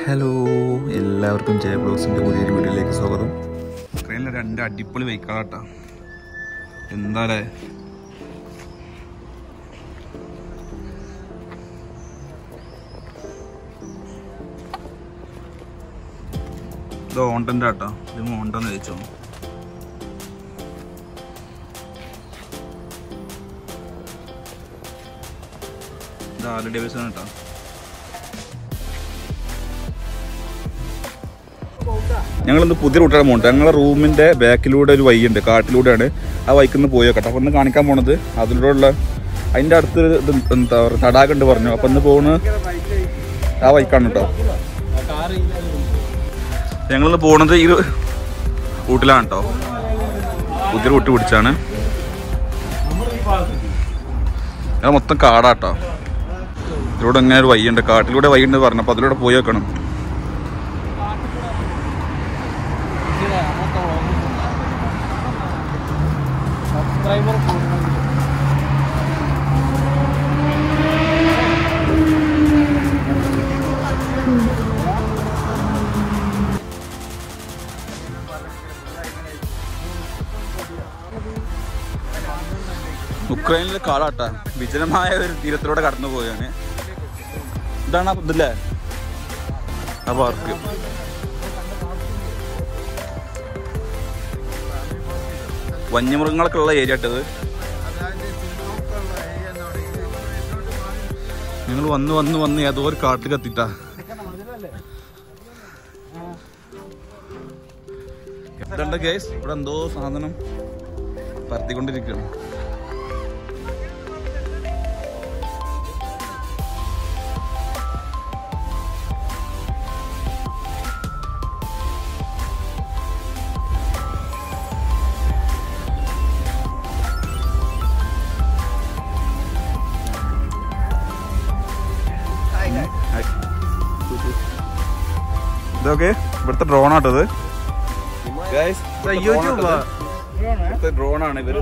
Hello എല്ലാവർക്കും ജയ ബ്ലോഗ്സിൻ്റെ പുതിയൊരു വീഡിയോയിലേക്ക് സ്വാഗതം ട്രെയിനിലെ രണ്ട് അടിപൊളി ബൈക്കുകളാട്ടാ എന്താലേ ഇത് ഓണ്ടൻ്റെ ആട്ടോ ഇത് മോണ്ടെന്ന് ചോദിച്ചോ ഇത് ആല് ഡേവിസൺ കേട്ടോ ഞങ്ങളിന്ന് പുതിയ റൂട്ടാണ് പോകുന്നത് ഞങ്ങളെ റൂമിന്റെ ബാക്കിലൂടെ ഒരു വഴിയുണ്ട് കാട്ടിലൂടെയാണ് ആ വഴിക്ക് നിന്ന് പോയോ കേട്ടോ അപ്പൊ ഇന്ന് കാണിക്കാൻ പോണത് അതിലൂടെയുള്ള അതിന്റെ അടുത്ത് ഒരു ഇത് എന്താ പറയുക തടാകം ഉണ്ട് പറഞ്ഞു അപ്പൊ ഇന്ന് പോകുന്നത് ആ വഴിക്കാണ് കേട്ടോ ഞങ്ങളിന്ന് പോണത് ഈ റൂട്ടിലാണ് കേട്ടോ പുതിയ റൂട്ട് പിടിച്ചാണ് ഞങ്ങൾ മൊത്തം കാടാട്ടോ ഇതിലൂടെ ഇങ്ങനെ ഒരു വഴിയുണ്ട് കാട്ടിലൂടെ വഴിയുണ്ട് പറഞ്ഞപ്പോൾ അതിലൂടെ പോയി വെക്കണം സബ്സ്ക്രൈബർ കൂടുന്നുണ്ട് ഉക്രൈനിലെ കാളാട്ട വിജനമായ ഒരു തീരത്തിലൂടെ കടന്നു പോയാണ് ഇതാണ് ആ ഇതില്ലേ ആ പാർക്ക് വന്യമൃഗങ്ങളൊക്കെ ഉള്ള ഏരിയ ഇട്ടത് ഞങ്ങൾ വന്ന് വന്ന് വന്ന് ഏതോ ഒരു കാട്ടിൽ കത്തിട്ടാ ഇതുണ്ട് കേസ് ഇവിടെ എന്തോ സാധനം പരത്തിക്കൊണ്ടിരിക്കുകയാണ് ഇതൊക്കെ ഇവിടുത്തെ ഡ്രോൺ ആട്ടത് ഇവിടുത്തെ ഡ്രോൺ ആണ് ഇവർ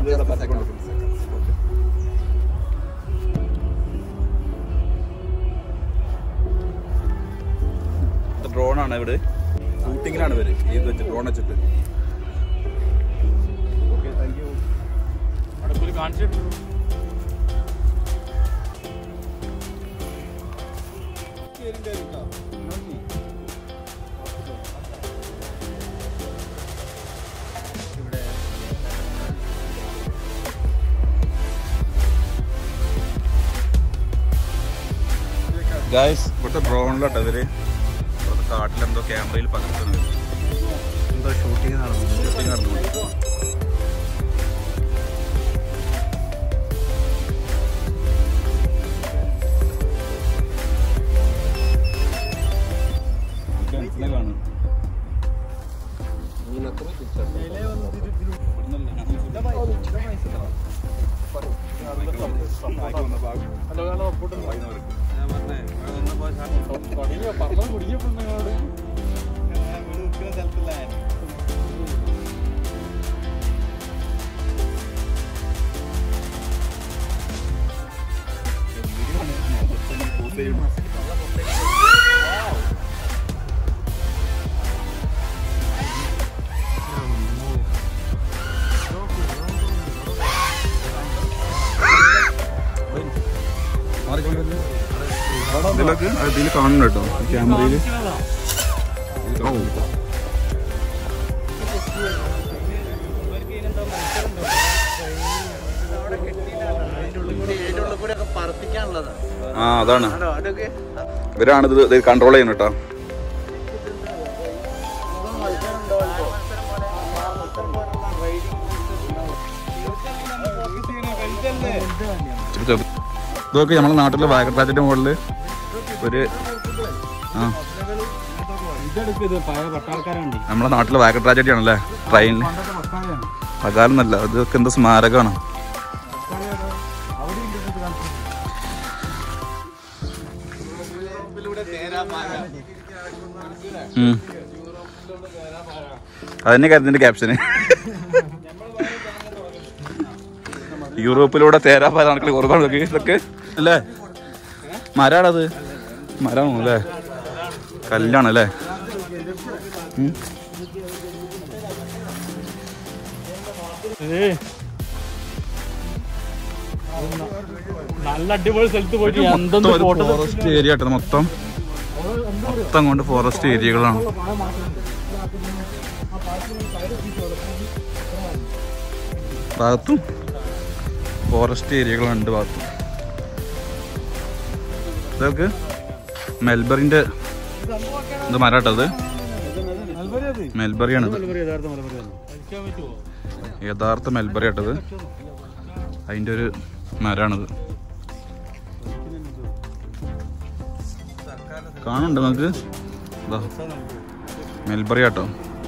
ഡ്രോൺ ആണ് ഇവിടെ ഷൂട്ടിങ്ങിലാണ് ഇവര് ഇത് വെച്ച് ഡ്രോൺ വെച്ചിട്ട് അടുത്തൊരു കാണിച്ചിട്ടു ഗായ്സ് ഇവിടുത്തെ ഡ്രോണിലോട്ടോ ഇവര് ഇവിടുത്തെ കാട്ടിലെന്തോ ക്യാമറയിൽ പകർത്തുന്നത് എന്തോ ഷൂട്ടിംഗ് നടന്നു ഷൂട്ടിങ് നടന്നുകൊണ്ട് കാണും ഹലോ ഹലോ പറഞ്ഞു കുടിക്കപ്പെടുന്ന നിങ്ങളോട് ഇതിലൊക്കെ ഇതിൽ കാണുന്നുണ്ട് കേട്ടോ ക്യാമറയിൽ ആ അതാണ് ഇവരാണ് ഇത് കൺട്രോൾ ചെയ്യുന്നത് കേട്ടോ ചെറു ചെറു. ഇതൊക്കെ നമ്മുടെ നാട്ടിലെ വാഗട്രാജിന്റെ മുകളിൽ ഒരു ആ ഇതെടുക്കത് പഴയ പട്ടാൾക്കാരുണ്ട് നമ്മുടെ നാട്ടിലെ വാഗ ട്രാജഡി ആണല്ലേ ട്രെയിനിൽ അകാലന്നല്ല ഇതൊക്കെ എന്താ സ്മാരകമാണ് ഉം. അതന്നെ കരുതിന്റെ ക്യാപ്ഷന് യൂറോപ്പിലൂടെ തേരാപാല നടക്കൽ കുറവാണ് ഇതൊക്കെ അല്ലേ മരാണത് മരാണോ അല്ലേ കല്ലാണ് അല്ലേ ഉം. ഏയ്. നല്ല അടിപൊളി സ്ഥലത്ത് പോയിട്ട് എന്തൊന്നും ഫോട്ടോ ഫോറസ്റ്റ് ഏരിയ ആട്ടോ മൊത്തം മൊത്തം കൊണ്ട് ഫോറസ്റ്റ് ഏരിയകളാണ് ഭാഗത്തും ഫോറസ്റ്റ് ഏരിയകളുണ്ട് ഭാഗത്തും ഇതൊക്കെ മെൽബറിന്റെ ഇത് മരാട്ടത് മെൽബറിയാണിത് യഥാർത്ഥ മെൽബറി ആട്ടത് അതിൻ്റെ ഒരു മരാണിത് കാണുന്നുണ്ട് നമുക്ക് ഇതാ മെൽബറി ആട്ടോ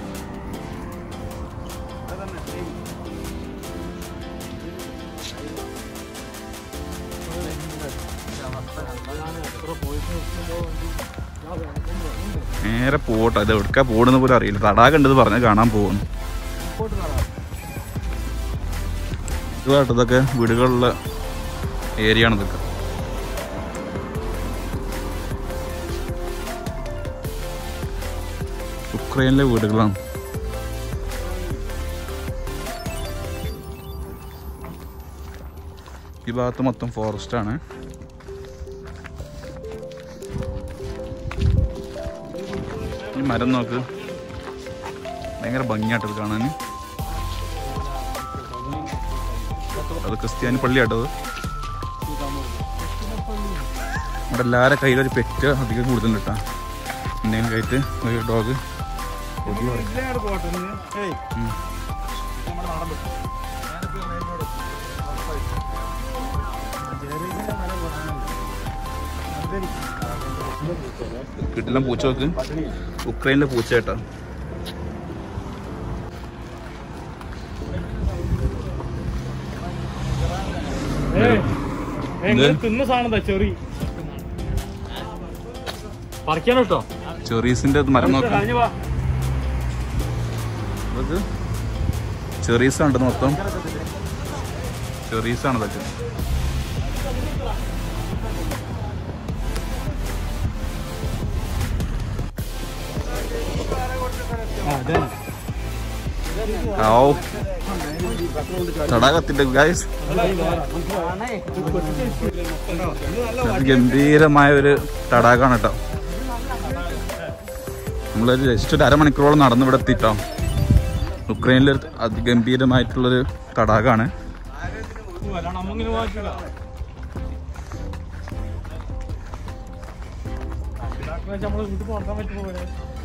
നേരെ പോട്ടെ ഇത് എവിടക്കാ പോടുന്ന പോലും അറിയില്ല തടാകണ്ടത് പറഞ്ഞ് കാണാൻ പോകുന്നു ഇതാട്ടോ ഇതൊക്കെ വീടുകളിലുള്ള ഏരിയ ആണ് ഇതൊക്കെ ഉക്രൈനിലെ വീടുകളാണ് ഈ ഭാഗത്ത് മൊത്തം ഫോറസ്റ്റ് ആണ് ഈ മരം നോക്ക് ഭയങ്കര ഭംഗിയായിട്ടത് കാണാൻ അത് ക്രിസ്ത്യാനി പള്ളിയാട്ടത് ഇവിടെ എല്ലാവരുടെ കയ്യിലൊരു പെറ്റ് അധികം കൂടുതലുണ്ട് കേട്ടോ എന്തെങ്കിലും കയറ്റ് ഒരു ഡോഗ് കിട്ടില്ല പൂച്ച നോക്ക് ഉക്രൈനിലെ പൂച്ച കേട്ടോ തിന്ന സാധനം എന്താ ചെറി പറിക്കാനോ കേട്ടോ ചെറീസിന്റെ മരം നോക്ക് കഴിഞ്ഞു വാ ഇതൊക്കെ ചെറീസ് ഉണ്ട് മൊത്തം ചെറീസ് ആണ് ഇതൊക്കെ ഔ. തടാകത്തിന്റെ ഗൈസ് ഗംഭീരമായ ഒരു തടാകമാണ് കേട്ടോ നമ്മളൊരു ജസ്റ്റ് ഒരു അരമണിക്കൂറോളം നടന്ന് ഇവിടെ എത്തിട്ടോ ഉക്രൈനിലെ ഒരു അതിഗംഭീരമായിട്ടുള്ളൊരു തടാകമാണ് നമ്മങ്ങനെ വാങ്ങിച്ചില്ല നമ്മള് വീട്ടിൽ പോകാൻ പറ്റുമോ പോലെ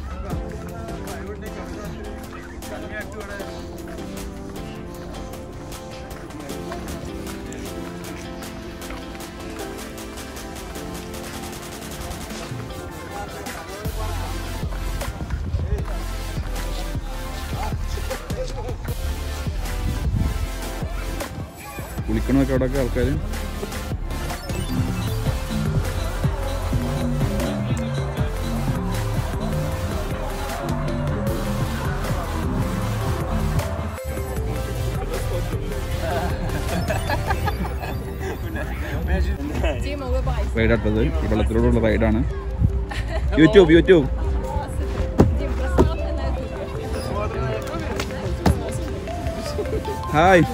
കുളിക്കണമൊക്കെ അവിടെയൊക്കെ ആൾക്കാർ Timo, we're by. റൈഡാട്ടത് ഈ വെള്ളത്തിലൂടെയുള്ള റൈഡാണ് YouTube YouTube Tim, praat en uit. Hi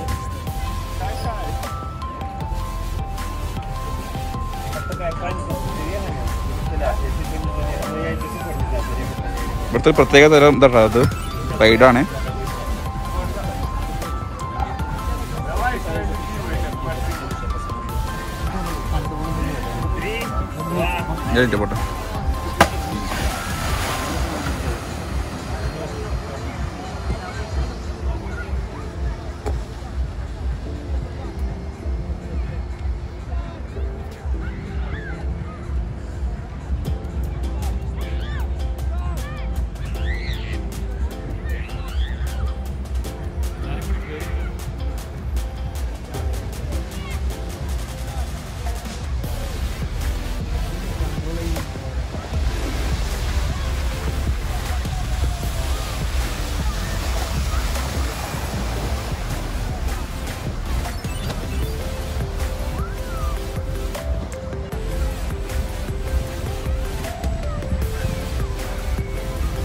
ഇവിടുത്തെ ഒരു പ്രത്യേക തരം ഇതാട്ടോ അത് റൈഡാണ് ഞാൻ പോട്ടെ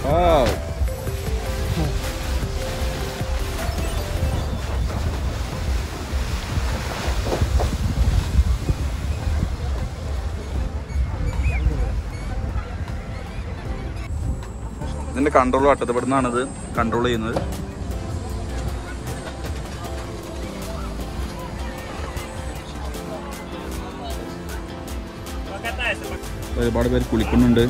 Wow. ഇതിന്റെ കൺട്രോൾ ആട്ടത് ഇവിടെ നിന്നാണിത് കൺട്രോൾ ചെയ്യുന്നത് ഒരുപാട് പേര് കുളിക്കുന്നുണ്ട്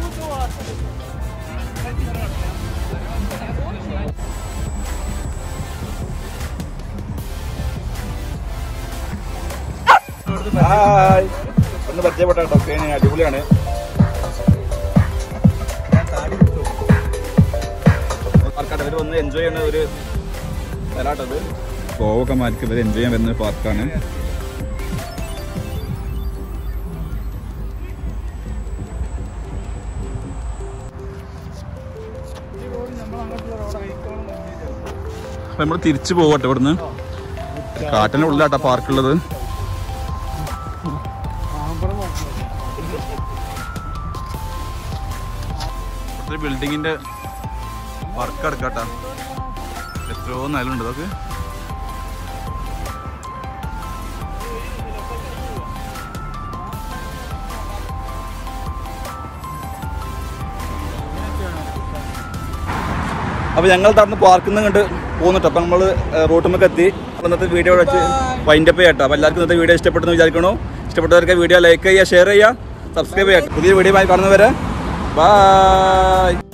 ഹായ് ഒന്ന് പരിചയപ്പെട്ട ഡോക്ടറെ അടിപൊളിയാണ് പാർക്കാണ് ഇവർ വന്ന് എൻജോയ് ചെയ്യുന്ന ഒരു സ്ഥലമാട്ടത് ഗോവക്കന്മാർക്ക് ഇവർ എൻജോയ് ചെയ്യാൻ വരുന്ന ഒരു പാർക്കാണ് അപ്പൊ നമ്മൾ തിരിച്ചു പോകട്ടെ ഇവിടുന്ന് കാട്ടിന്റെ ഉള്ളിലാട്ടാ പാർക്കുള്ളത് ഒരു ബിൽഡിങ്ങിന്റെ വർക്ക് എടുക്കാട്ടാ എത്രയോ നിലമുണ്ട് അതൊക്കെ അപ്പൊ ഞങ്ങൾ തടന്ന് പാർക്കിൽ നിന്ന് കണ്ട് പോകുന്നുട്ടോ അപ്പൊ നമ്മൾ റൂട്ടുമൊക്കെ എത്തി ഇന്നത്തെ വീഡിയോ വെച്ച് വൈൻഡപ്പ് ചെയ്യട്ടോ അപ്പൊ എല്ലാവർക്കും ഇന്നത്തെ വീഡിയോ ഇഷ്ടപ്പെട്ടെന്ന് വിചാരിക്കണോ ഇഷ്ടപ്പെട്ടവർക്ക് വീഡിയോ ലൈക്ക് ചെയ്യുക ഷെയർ ചെയ്യുക സബ്സ്ക്രൈബ് ചെയ്യുക പുതിയ വീഡിയോ ആയി കാണുന്നവരെ ബൈ